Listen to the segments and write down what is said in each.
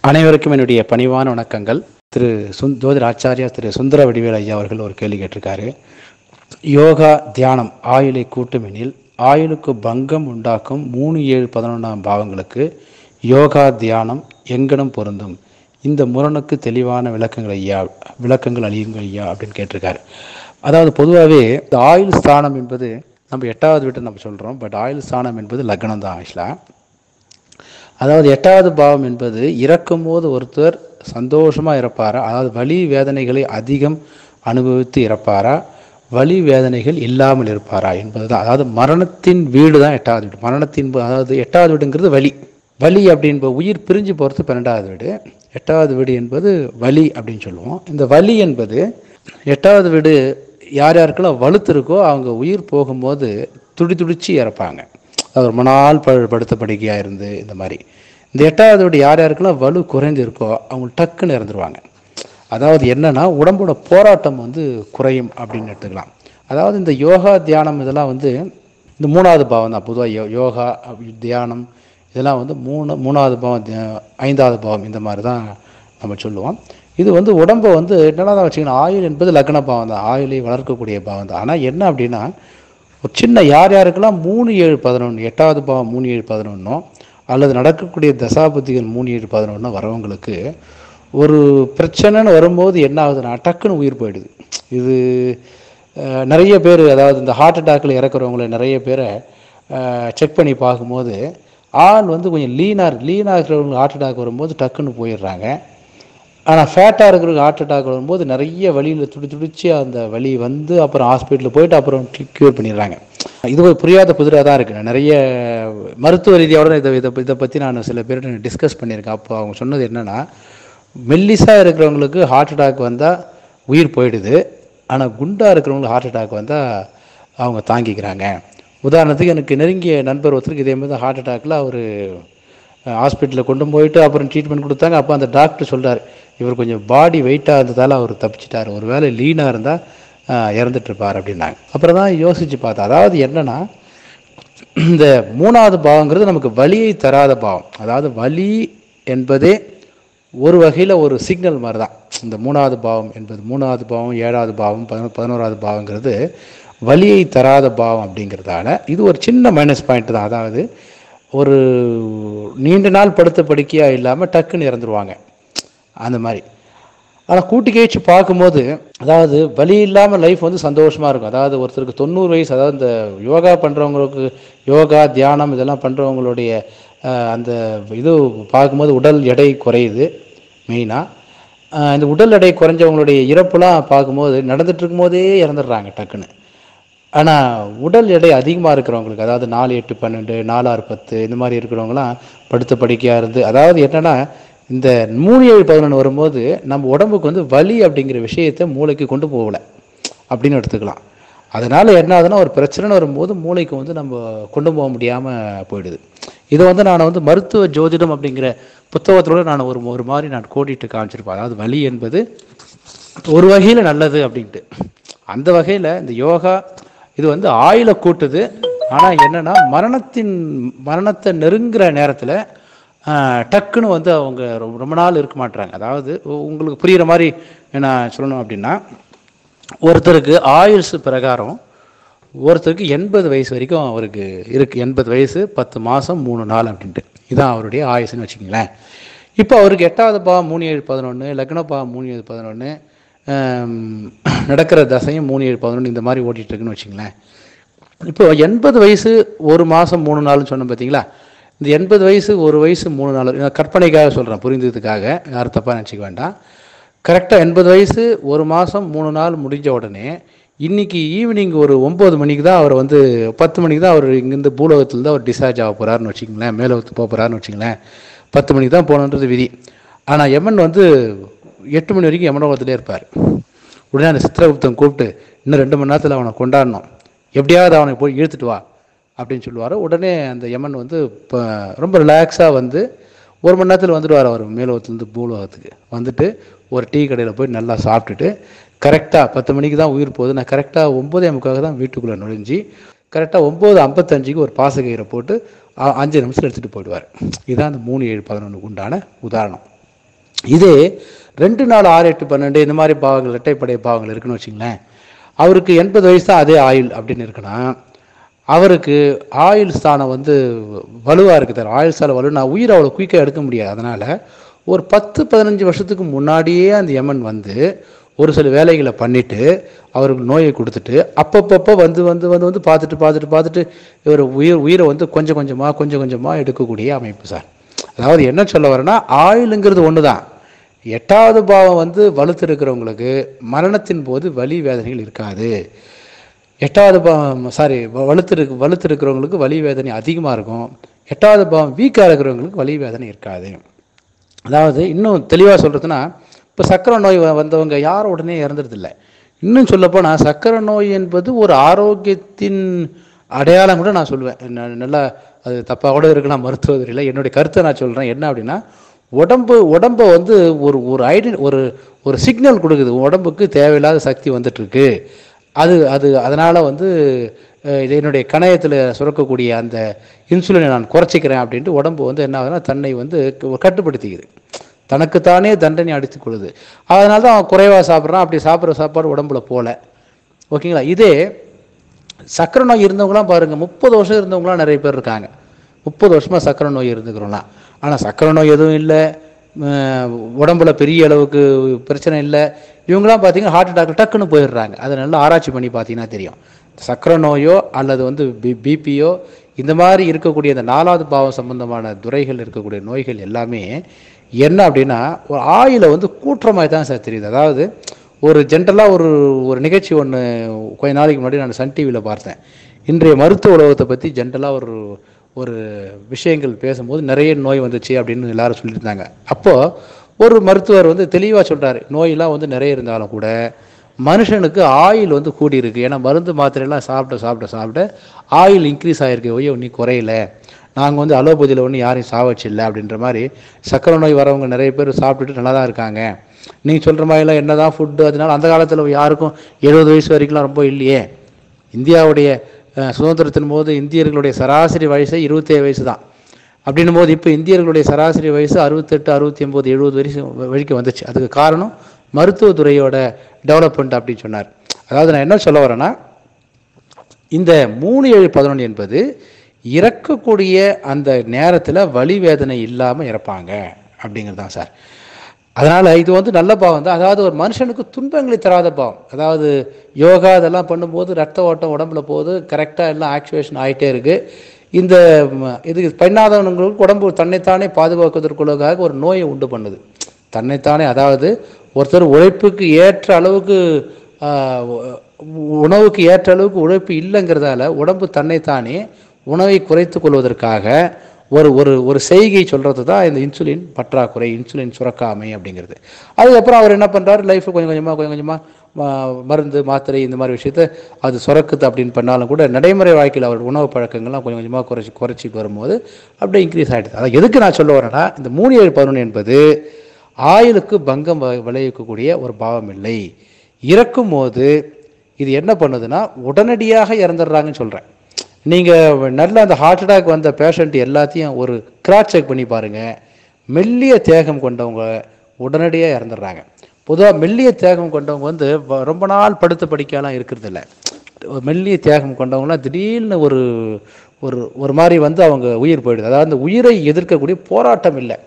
அனைவருக்கும் என்னுடைய பணிவான வணக்கங்கள் திரு சுந் ஜோதிர் ஆச்சாரியா திரு சுந்தர வடிவேல் ஐயா அவர்கள் ஒரு கேள்வி கேட்டிருக்காரு யோகா தியானம் ஆயுளை கூட்டுமெனில் ஆயுளுக்கு பங்கம் உண்டாக்கும் மூணு ஏழு பதினொன்றாம் பாவங்களுக்கு யோகா தியானம் எங்கனம் பொருந்தும் இந்த முரணுக்கு தெளிவான விளக்கங்கள் ஐயா விளக்கங்கள் அழியுங்கள் ஐயா அப்படின்னு கேட்டிருக்காரு அதாவது பொதுவாகவே இந்த ஆயுள் ஸ்தானம் என்பது நம்ம எட்டாவது வீட்டு நம்ம சொல்கிறோம் பட் ஆயுள் ஸ்தானம் என்பது லக்னம் தான் ஆக்சுவலாக அதாவது எட்டாவது பாவம் என்பது இறக்கும்போது ஒருத்தர் சந்தோஷமாக இறப்பாரா அதாவது வலி வேதனைகளை அதிகம் அனுபவித்து இறப்பாரா வலி வேதனைகள் இல்லாமல் இருப்பாரா என்பது தான் அதாவது மரணத்தின் வீடு தான் எட்டாவது வீடு மரணத்தின் ப- அதாவது எட்டாவது வீடுங்கிறது வலி வலி அப்படின்ப உயிர் பிரிஞ்சு போகிறது பன்னெண்டாவது வீடு எட்டாவது வீடு என்பது வலி அப்படின்னு சொல்லுவோம் இந்த வலி என்பது எட்டாவது வீடு யார் யாருக்கெல்லாம் வலுத்து இருக்கோ அவங்க உயிர் போகும்போது துடி துடிச்சு இறப்பாங்க அது ரொம்ப நாள் ப படுத்த படுக்கையாக இருந்து இந்த மாதிரி இந்த எட்டாவது வீடு யார் யாருக்கெல்லாம் வலு குறைந்து இருக்கோ அவங்க டக்குன்னு இறந்துருவாங்க அதாவது என்னன்னா உடம்போட போராட்டம் வந்து குறையும் அப்படின்னு எடுத்துக்கலாம் அதாவது இந்த யோகா தியானம் இதெல்லாம் வந்து இந்த மூணாவது பாவம் தான் பொதுவாக யோ யோகா அப்படி தியானம் இதெல்லாம் வந்து மூணு மூணாவது பாவம் தியா- ஐந்தாவது பாவம் இந்த மாதிரி தான் நம்ம சொல்லுவோம் இது வந்து உடம்பை வந்து என்னென்ன தான் வச்சுக்கணும் ஆயுள் என்பது லக்ன பாவம் தான் ஆயுளை வளர்க்கக்கூடிய பாவம் தான் ஆனால் என்ன அப்படின்னா ஒரு சின்ன யார் யாருக்கெல்லாம் மூணு ஏழு பதினொன்று எட்டாவது பாவம் மூணு ஏழு பதினொன்றும் அல்லது நடக்கக்கூடிய தசாபதிகள் மூணு ஏழு பதினொன்று வரவங்களுக்கு ஒரு பிரச்சனைன்னு வரும்போது என்ன ஆகுதுன்னா டக்குன்னு உயிர் போயிடுது இது அஹ், நிறைய பேர் அதாவது இந்த ஹார்ட் அட்டாக்கில் இறக்குறவங்கள நிறைய பேரை செக் பண்ணி பார்க்கும்போது ஆள் வந்து கொஞ்சம் லீனாக லீனாக இருக்கிறவங்களுக்கு ஹார்ட் அட்டாக் வரும்போது டக்குன்னு போயிடுறாங்க ஆனால் ஃபேட்டாக இருக்கிறவங்க ஹார்ட் அட்டாக் வரும்போது நிறைய வழியில் துடி துடிச்சு அந்த வலி வந்து அப்புறம் ஹாஸ்பிட்டலில் போயிட்டு அப்புறம் க்யூர் பண்ணிடுறாங்க இது ஒரு புரியாத புதிராக தான் இருக்குது நிறைய மருத்துவ ரீதியோட இதை இதை இதை பற்றி நான் சில பேர்கிட்ட டிஸ்கஸ் பண்ணியிருக்கேன் அப்போ அவங்க சொன்னது என்னென்னா மெல்லிஸாக இருக்கிறவங்களுக்கு ஹார்ட் அட்டாக் வந்தால் உயிர் போயிடுது ஆனால் குண்டாக இருக்கிறவங்களுக்கு ஹார்ட் அட்டாக் வந்தால் அவங்க தாங்கிக்கிறாங்க உதாரணத்துக்கு எனக்கு நெருங்கிய நண்பர் ஒருத்தருக்கு இதே மாதிரி ஹார்ட் அட்டாக்கில் அவர் ஹாஸ்பிட்டலில் கொண்டு போயிட்டு அப்புறம் ட்ரீட்மெண்ட் கொடுத்தாங்க அப்போ அந்த டாக்டர் சொல்றாரு இவர் கொஞ்சம் பாடி வெயிட்டாக இருந்ததால் அவர் தப்பிச்சிட்டார் ஒரு வேளை லீனாக இருந்தால் இறந்துட்டுருப்பார் அப்படின்னாங்க அப்புறம் தான் யோசித்து பார்த்தேன் அதாவது என்னென்னா இந்த மூணாவது பாவங்கிறது நமக்கு வலியை தராத பாவம் அதாவது வலி என்பதே ஒரு வகையில் ஒரு சிக்னல் மாதிரி தான் இந்த மூணாவது பாவம் என்பது மூணாவது பாவம் ஏழாவது பாவம் பதினொ பதினோராவது பாவங்கிறது வலியை தராத பாவம் அப்படிங்கிறதால இது ஒரு சின்ன மைனஸ் பாயிண்ட் தான் அதாவது ஒரு நீண்ட நாள் படுத்த படுக்கையாக இல்லாமல் டக்குன்னு இறந்துருவாங்க அந்த மாதிரி ஆனால் கூட்டி கழிச்சு பார்க்கும்போது அதாவது வலி இல்லாமல் லைஃப் வந்து சந்தோஷமாக இருக்கும் அதாவது ஒருத்தருக்கு தொண்ணூறு வயசு அதாவது இந்த யோகா பண்ணுறவங்களுக்கு யோகா தியானம் இதெல்லாம் பண்ணுறவங்களுடைய அந்த இது பார்க்கும்போது உடல் எடை குறையுது மெயினாக இந்த உடல் எடை குறைஞ்சவங்களுடைய இறப்புலாம் பார்க்கும்போது நடந்துட்டு இருக்கும்போதே இறந்துடுறாங்க டக்குன்னு ஆனால் உடல் எடை அதிகமாக இருக்கிறவங்களுக்கு அதாவது நாலு எட்டு பன்னெண்டு நாலாறு பத்து இந்த மாதிரி இருக்கிறவங்களாம் படுத்த படுக்கையாக இருந்து அதாவது என்னென்னா இந்த மூணு ஏழு பதினொன்று வரும்போது நம்ம உடம்புக்கு வந்து வலி அப்படிங்கிற விஷயத்தை மூளைக்கு கொண்டு போகலை அப்படின்னு எடுத்துக்கலாம் அதனால் என்ன ஆகுதுன்னா ஒரு பிரச்சனைன்னு வரும்போது மூளைக்கு வந்து நம்ம கொண்டு போக முடியாமல் போயிடுது இதை வந்து நான் வந்து மருத்துவ ஜோதிடம் அப்படிங்கிற புத்தகத்தோட நான் ஒரு ஒரு மாதிரி நான் கோடிட்டு காமிச்சிருப்பேன் அதாவது வலி என்பது ஒரு வகையில் நல்லது அப்படின்ட்டு அந்த வகையில் இந்த யோகா இது வந்து ஆயுளை கூட்டுது ஆனால் என்னன்னா மரணத்தின் மரணத்தை நெருங்குற நேரத்தில் டக்குன்னு வந்து அவங்க ரொம்ப ரொம்ப நாள் இருக்க மாட்டாங்க அதாவது உ- உங்களுக்கு புரிகிற மாதிரி நான் சொல்லணும் அப்படின்னா ஒருத்தருக்கு ஆயுள்ஸ் பிரகாரம் ஒருத்தருக்கு எண்பது வயசு வரைக்கும் அவருக்கு இருக்கு எண்பது வயசு பத்து மாதம் மூணு நாள் அப்படின்ட்டு இதான் அவருடைய ஆயுசுன்னு வச்சுக்கங்களேன் இப்போ அவருக்கு எட்டாவது பாவம் மூணு ஏழு பதினொன்று லக்ன பாவம் மூணு ஏழு பதினொன்று நடக்கிற தசையும் மூணு ஏழு பதினொன்று இந்த மாதிரி ஓட்டிட்டு இருக்குன்னு வச்சுங்களேன் இப்போ எண்பது வயசு ஒரு மாதம் மூணு நாள்னு சொன்னோம் பார்த்தீங்களா இந்த எண்பது வயசு ஒரு வயசு மூணு நாள் நான் கற்பனைக்காக சொல்கிறேன் புரிந்ததுக்காக யாரும் தப்பாக நினச்சிக்க வேண்டாம் கரெக்டாக எண்பது வயசு ஒரு மாதம் மூணு நாள் முடிஞ்ச உடனே இன்னைக்கு ஈவினிங் ஒரு ஒம்பது மணிக்கு தான் அவர் வந்து பத்து மணிக்கு தான் அவர் இங்கேருந்து பூலோகத்துலேருந்து அவர் டிஸ்சார்ஜ் ஆக போகிறாருன்னு வச்சுங்களேன் மேலோகத்துக்கு போக போகிறாருன்னு வச்சுங்களேன் பத்து மணிக்கு தான் போகணுன்றது விதி ஆனால் எமன் வந்து எட்டு மணி வரைக்கும் யமனோகத்திலே இருப்பார் உடனே அந்த சித்திரகுப்தன் கூப்பிட்டு இன்னும் ரெண்டு மணி நேரத்தில் அவனை கொண்டாடணும் எப்படியாவது அவனை போய் இழுத்துட்டு வா அப்படின்னு சொல்லுவார் உடனே அந்த யமன் வந்து இப்போ ரொம்ப ரிலாக்ஸாக வந்து ஒரு மணி நேரத்தில் வந்துடுவார் அவர் மேலோகத்துலேருந்து பூலோகத்துக்கு வந்துட்டு ஒரு டீ கடையில் போய் நல்லா சாப்பிட்டுட்டு கரெக்டாக பத்து மணிக்கு தான் உயிர் போகுது நான் கரெக்டாக ஒம்பதே முக்காக தான் வீட்டுக்குள்ளே நுழைஞ்சி கரெக்டாக ஒம்பது ஐம்பத்தஞ்சுக்கு ஒரு பாசக்கயிறை போட்டு அ- அஞ்சு நிமிஷத்தில் எடுத்துகிட்டு போயிடுவார் இதுதான் அந்த மூணு ஏழு பதினொன்றுக்கு உண்டான உதாரணம் இதே ரெண்டு நாலு ஆறு எட்டு பன்னெண்டு இந்த மாதிரி பாவங்கள் இரட்டைப்படை பாவங்கள் இருக்குன்னு வச்சுங்களேன் அவருக்கு எண்பது வயசு தான் அதே ஆயுள் அப்படின்னு இருக்குன்னா அவருக்கு ஆயுள் ஸ்தானம் வந்து வலுவாக இருக்குது ஆயுள் ஸ்தானம் வலு நான் உயிர் அவ்வளோ குயிக்காக எடுக்க முடியாது அதனால் ஒரு பத்து பதினஞ்சு வருஷத்துக்கு முன்னாடியே அந்த யமன் வந்து ஒரு சில வேலைகளை பண்ணிட்டு அவருக்கு நோயை கொடுத்துட்டு அப்பப்பப்போ வந்து வந்து வந்து வந்து பார்த்துட்டு பார்த்துட்டு பார்த்துட்டு இவர் உயிர் உயிரை வந்து கொஞ்சம் கொஞ்சமாக கொஞ்சம் கொஞ்சமாக எடுக்கக்கூடிய அமைப்பு சார் அதாவது என்ன சொல்ல வரேன்னா ஆயுளுங்கிறது ஒன்று தான் எட்டாவது பாவம் வந்து வலுத்து இருக்கிறவங்களுக்கு மரணத்தின் போது வலி வேதனைகள் இருக்காது எட்டாவது பாவம் சாரி வலுத்து இருக்கு வலுத்து இருக்கிறவங்களுக்கு வலி வேதனை அதிகமாக இருக்கும் எட்டாவது பாவம் வீக்காக இருக்கிறவங்களுக்கு வலி வேதனை இருக்காது அதாவது இன்னும் தெளிவாக சொல்கிறதுனா இப்போ சர்க்கரை நோய் வ- வந்தவங்க யாரும் உடனே இறந்துறதில்ல இன்னும் சொல்லப்போனால் சர்க்கரை நோய் என்பது ஒரு ஆரோக்கியத்தின் அடையாளம் கூட நான் சொல்லுவேன் ந- நல்லா அது தப்பாக கூட இருக்கலாம் மருத்துவத்துறையில் என்னுடைய கருத்தை நான் சொல்கிறேன் என்ன அப்படின்னா உடம்பு உடம்பை வந்து ஒரு ஒரு ஐடி ஒரு ஒரு சிக்னல் கொடுக்குது உடம்புக்கு தேவையில்லாத சக்தி வந்துட்டுருக்கு அது அது அதனால் வந்து அஹ், இது என்னுடைய கணையத்தில் சுரக்கக்கூடிய அந்த இன்சுலினை நான் குறைச்சிக்கிறேன் அப்படின்ட்டு உடம்பு வந்து என்ன ஆகுதுன்னா தன்னை வந்து க- கட்டுப்படுத்திக்குது தனக்குத்தானே தண்டனை அடித்துக் கொள்ளுது அதனால தான் அவன் குறைவாக சாப்பிட்றான் அப்படி சாப்பிட்ற சாப்பாடு உடம்புல போல ஓகேங்களா இதே சக்கரை நோய் இருந்தவங்களாம் பாருங்கள் முப்பது வருஷம் இருந்தவங்களாம் நிறைய பேர் இருக்காங்க முப்பது வருஷமாக சக்கரை நோய் இருந்துக்கிறோம்லாம் ஆனால் சக்கரை நோய் எதுவும் இல்லை உடம்புல பெரிய அளவுக்கு பிரச்சனை இல்லை இவங்களாம் பார்த்தீங்கன்னா ஹார்ட் அட்டாக் டக்குன்னு போயிடுறாங்க அதை நல்லா ஆராய்ச்சி பண்ணி பார்த்தீங்கன்னா தெரியும் சக்கரை நோயோ அல்லது வந்து பி பிபியோ இந்த மாதிரி இருக்கக்கூடிய இந்த நாலாவது பாவம் சம்பந்தமான துறைகள் இருக்கக்கூடிய நோய்கள் எல்லாமே என்ன அப்படின்னா ஒரு ஆயிலை வந்து கூட்டுற மாதிரி தான் சார் தெரியுது அதாவது ஒரு ஜென்ரலாக ஒரு ஒரு நிகழ்ச்சி ஒன்று கொஞ்ச நாளைக்கு முன்னாடி நான் சன் டிவியில் பார்த்தேன் இன்றைய மருத்துவ உலகத்தை பற்றி ஜென்ரலாக ஒரு ஒரு விஷயங்கள் பேசும்போது நிறைய நோய் வந்துச்சு அப்படின்னு எல்லாரும் சொல்லியிருந்தாங்க அப்போது ஒரு மருத்துவர் வந்து தெளிவாக சொல்றாரு நோயெல்லாம் வந்து நிறைய இருந்தாலும் கூட மனுஷனுக்கு ஆயில் வந்து கூடி இருக்கு ஏன்னா மருந்து மாத்திரையெல்லாம் சாப்பிட சாப்பிட சாப்பிட ஆயில் இன்க்ரீஸ் ஆகிருக்கு ஒய்யோ நீ குறையல நாங்கள் வந்து அலோபதியில் ஒன்றும் யாரையும் சாவச்சில்லை அப்படின்ற மாதிரி சக்கரை நோய் வரவங்க நிறைய பேர் சாப்பிட்டுட்டு நல்லா தான் இருக்காங்க நீங்கள் சொல்கிற மாதிரிலாம் என்ன தான் ஃபுட்டு அதனால அந்த காலத்தில் யாருக்கும் எழுபது வயசு வரைக்கும்லாம் ரொம்ப இல்லையே இந்தியாவுடைய அஹ், சுதந்திரத்தின் போது இந்தியர்களுடைய சராசரி வயசு இருபத்தேழு வயசு தான் அப்படின்னும் போது இப்போ இந்தியர்களுடைய சராசரி வயசு அறுபத்தெட்டு அறுபத்தி ஒம்பது எழுபது வயசு வரைக்கும் வந்துச்சு அதுக்கு காரணம் மருத்துவத்துறையோட டெவலப்மெண்ட் அப்படின்னு சொன்னார் அதாவது நான் என்ன சொல்ல வரேன்னா இந்த மூணு ஏழு பதினொன்று என்பது இறக்கக்கூடிய அந்த நேரத்தில் வலி வேதனை இல்லாமல் இறப்பாங்க அப்படிங்கிறது தான் சார் அதனால் இது வந்து நல்ல பாவம் தான் அதாவது ஒரு மனுஷனுக்கு துன்பங்களை தராத பாவம் அதாவது யோகா இதெல்லாம் பண்ணும்போது ரத்த ஓட்டம் உடம்புல போகுது கரெக்டாக எல்லாம் ஆக்டிவேஷன் ஆகிட்டே இருக்குது இந்த ம, இது பெண்ணாதவங்களுக்கு உடம்பு தன்னைத்தானே பாதுகாக்கிறதுக்குள்ளதாக ஒரு நோயை உண்டு பண்ணுது தன்னைத்தானே அதாவது ஒருத்தர் உழைப்புக்கு ஏற்ற அளவுக்கு ஆஹ், உ- உணவுக்கு ஏற்ற அளவுக்கு உழைப்பு இல்லைங்கிறதால உடம்பு தன்னைத்தானே உணவை குறைத்து கொள்வதற்காக ஒரு ஒரு ஒரு செய்கை சொல்கிறது தான் இந்த இன்சுலின் பற்றாக்குறை இன்சுலின் சுரக்காமை அப்படிங்கிறது அதுக்கப்புறம் அவர் என்ன பண்ணுறாரு லைஃப்பில் கொஞ்சம் கொஞ்சமாக கொஞ்சம் கொஞ்சமாக மருந்து மாத்திரை இந்த மாதிரி விஷயத்த அது சுரக்குது அப்படின்னு பண்ணாலும் கூட நடைமுறை வாழ்க்கையில் அவர் உணவு பழக்கங்கள்லாம் கொஞ்சம் கொஞ்சமாக குறைச்சி குறைச்சிட்டு வரும்போது அப்படியே இன்க்ரீஸ் ஆகிடுது அதான் எதுக்கு நான் சொல்ல வரேன்னா இந்த மூணு ஏழு பதினொன்று என்பது ஆயுளுக்கு பங்கம் வ- விளைவிக்கக்கூடிய ஒரு பாவம் இல்லை இறக்கும் போது இது என்ன பண்ணுதுன்னா உடனடியாக இறந்துடுறாங்கன்னு சொல்கிறேன் நீங்கள் நல்ல அந்த ஹார்ட் அட்டாக் வந்த பேஷண்ட் எல்லாத்தையும் ஒரு கிராஸ் செக் பண்ணி பாருங்கள் மெல்லிய தேகம் கொண்டவங்க உடனடியாக இறந்துடுறாங்க பொதுவாக மெல்லிய தேகம் கொண்டவங்க வந்து வ- ரொம்ப நாள் படுத்த படிக்கலாம் இருக்கிறது இல்ல ஒரு மெல்லிய தேகம் கொண்டவங்களாம் திடீர்னு ஒரு ஒரு ஒரு மாதிரி வந்து அவங்க உயிர் போயிடுது அதாவது அந்த உயிரை எதிர்க்கக்கூடிய போராட்டம் இல்லை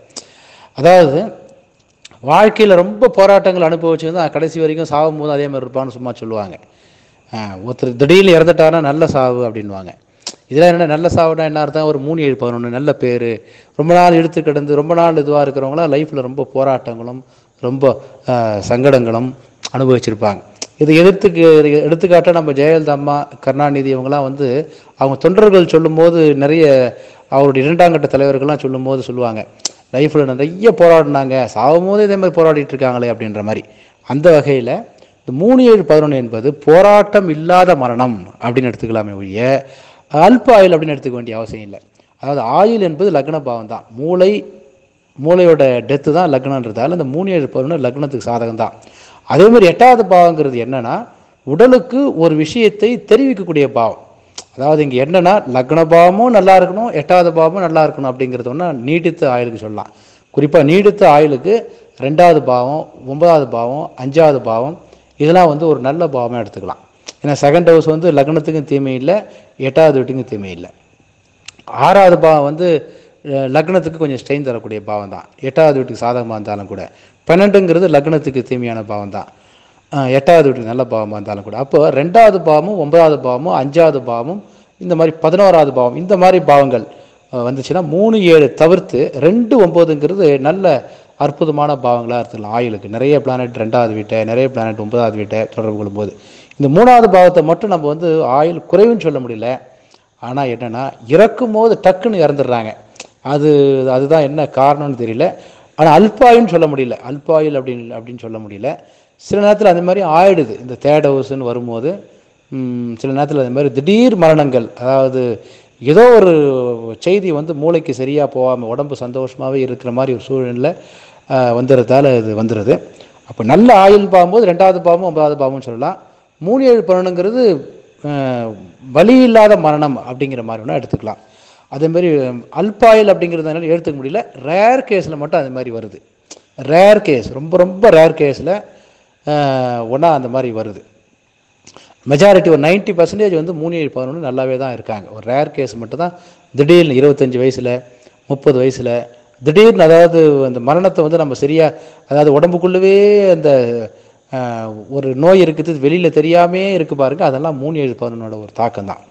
அதாவது வாழ்க்கையில் ரொம்ப போராட்டங்கள் அனுபவிச்சு தான் கடைசி வரைக்கும் சாகும்போது அதே மாதிரி இருப்பான்னு சும்மா சொல்லுவாங்க ஆஹ் ஒருத்தர் திடீர்னு இறந்துட்டாருன்னா நல்ல சாவு அப்படின்வாங்க இதெல்லாம் என்ன நல்ல சாவுனா என்ன அர்த்தம் ஒரு மூணு ஏழு பதினொன்று நல்ல பேர் ரொம்ப நாள் இழுத்து கிடந்து ரொம்ப நாள் இதுவாக இருக்கிறவங்களாம் லைஃப்பில் ரொம்ப போராட்டங்களும் ரொம்ப ஆஹ் சங்கடங்களும் அனுபவிச்சிருப்பாங்க இது எதிர்த்துக்கு எடுத்துக்காட்டாக நம்ம ஜெயலலிதா அம்மா கருணாநிதி இவங்கெல்லாம் வந்து அவங்க தொண்டர்கள் சொல்லும்போது நிறைய அவருடைய இரண்டாம் கட்ட தலைவர்கள்லாம் சொல்லும்போது சொல்லுவாங்க லைஃப்பில் நிறைய போராடினாங்க சாகும் போது இதே மாதிரி போராடிட்டு இருக்காங்களே அப்படின்ற மாதிரி அந்த வகையில் இந்த மூணு ஏழு பதினொன்று என்பது போராட்டம் இல்லாத மரணம் அப்படின்னு எடுத்துக்கலாமே ஒழிய அல்ப ஆயுள் அப்படின்னு எடுத்துக்க வேண்டிய அவசியம் இல்லை அதாவது ஆயுள் என்பது லக்ன பாவம் தான் மூளை மூளையோட டெத்து தான் லக்னன்றதால இந்த மூணு ஏழு பதினொன்று லக்னத்துக்கு சாதகம் தான் அதே மாதிரி எட்டாவது பாவங்கிறது என்னன்னா உடலுக்கு ஒரு விஷயத்தை தெரிவிக்கக்கூடிய பாவம் அதாவது இங்கே என்னன்னா லக்ன பாவமும் நல்லா இருக்கணும் எட்டாவது பாவமும் நல்லா இருக்கணும் அப்படிங்கிறது ஒன்றா நீடித்த ஆயுளுக்கு சொல்லலாம் குறிப்பாக நீடித்த ஆயுளுக்கு ரெண்டாவது பாவம் ஒன்பதாவது பாவம் அஞ்சாவது பாவம் இதெல்லாம் வந்து ஒரு நல்ல பாவமாக எடுத்துக்கலாம் ஏன்னா செகண்ட் ஹவுஸ் வந்து லக்னத்துக்கும் தீமை இல்லை எட்டாவது வீட்டுக்கும் தீமை இல்லை ஆறாவது பாவம் வந்து அஹ், லக்னத்துக்கு கொஞ்சம் ஸ்ட்ரெயின் தரக்கூடிய பாவம் தான் எட்டாவது வீட்டுக்கு சாதகமாக இருந்தாலும் கூட பன்னெண்டுங்கிறது லக்னத்துக்கு தீமையான பாவம் தான் அஹ், எட்டாவது வீட்டுக்கு நல்ல பாவமாக இருந்தாலும் கூட அப்போ ரெண்டாவது பாவமும் ஒன்பதாவது பாவமும் அஞ்சாவது பாவமும் இந்த மாதிரி பதினோராவது பாவம் இந்த மாதிரி பாவங்கள் அஹ், வந்துச்சுன்னா மூணு ஏழு தவிர்த்து ரெண்டு ஒம்போதுங்கிறது நல்ல அற்புதமான பாவங்களாக இருக்கலாம் ஆயுளுக்கு நிறைய பிளானட் ரெண்டாவது வீட்டை நிறைய பிளானட் ஒன்பதாவது வீட்டை தொடர்பு கொள்ளும்போது இந்த மூணாவது பாவத்தை மட்டும் நம்ம வந்து ஆயுள் குறைவுன்னு சொல்ல முடியல ஆனால் என்னென்னா இறக்கும் போது டக்குன்னு இறந்துடுறாங்க அது அதுதான் என்ன காரணம்னு தெரியல ஆனால் அல்பாயுன்னு சொல்ல முடியல அல்பாயுள் அப்படின்னு அப்படின்னு சொல்ல முடியல சில நேரத்தில் அந்த மாதிரி ஆயிடுது இந்த தேர்ட் ஹவுஸ்ன்னு வரும்போது ம், சில நேரத்தில் அந்த மாதிரி திடீர் மரணங்கள் அதாவது ஏதோ ஒரு செய்தி வந்து மூளைக்கு சரியாக போகாமல் உடம்பு சந்தோஷமாகவே இருக்கிற மாதிரி ஒரு சூழ்நிலை வந்துடுறதால இது வந்துடுது அப்போ நல்ல ஆயுள் பாகும்போது ரெண்டாவது பாவமும் ஒன்பதாவது பாவமும் சொல்லலாம் மூணு ஏழு பன்னெண்டுங்கிறது அஹ், வலி இல்லாத மரணம் அப்படிங்கிற மாதிரி வேணால் எடுத்துக்கலாம் அதே மாதிரி அல்பாயில் அப்படிங்கிறதுனால எடுத்துக்க முடியல ரேர் கேஸில் மட்டும் அது மாதிரி வருது ரேர் கேஸ் ரொம்ப ரொம்ப ரேர் கேஸில் ஒன்றா அந்த மாதிரி வருது மெஜாரிட்டி ஒரு 90% பர்சன்டேஜ் வந்து மூணு ஏழு பதினொன்று நல்லாவே தான் இருக்காங்க ஒரு ரேர் கேஸ் மட்டும் தான் திடீர்னு இருபத்தஞ்சி வயசில் முப்பது வயசில் திடீர்னு அதாவது அந்த மரணத்தை வந்து நம்ம சரியாக அதாவது உடம்புக்குள்ளவே அந்த ஆஹ், ஒரு நோய் இருக்குது வெளியில் தெரியாமே இருக்கு பாருங்க அதெல்லாம் மூணு ஏழு பதினொன்னோட ஒரு தாக்கம் தான்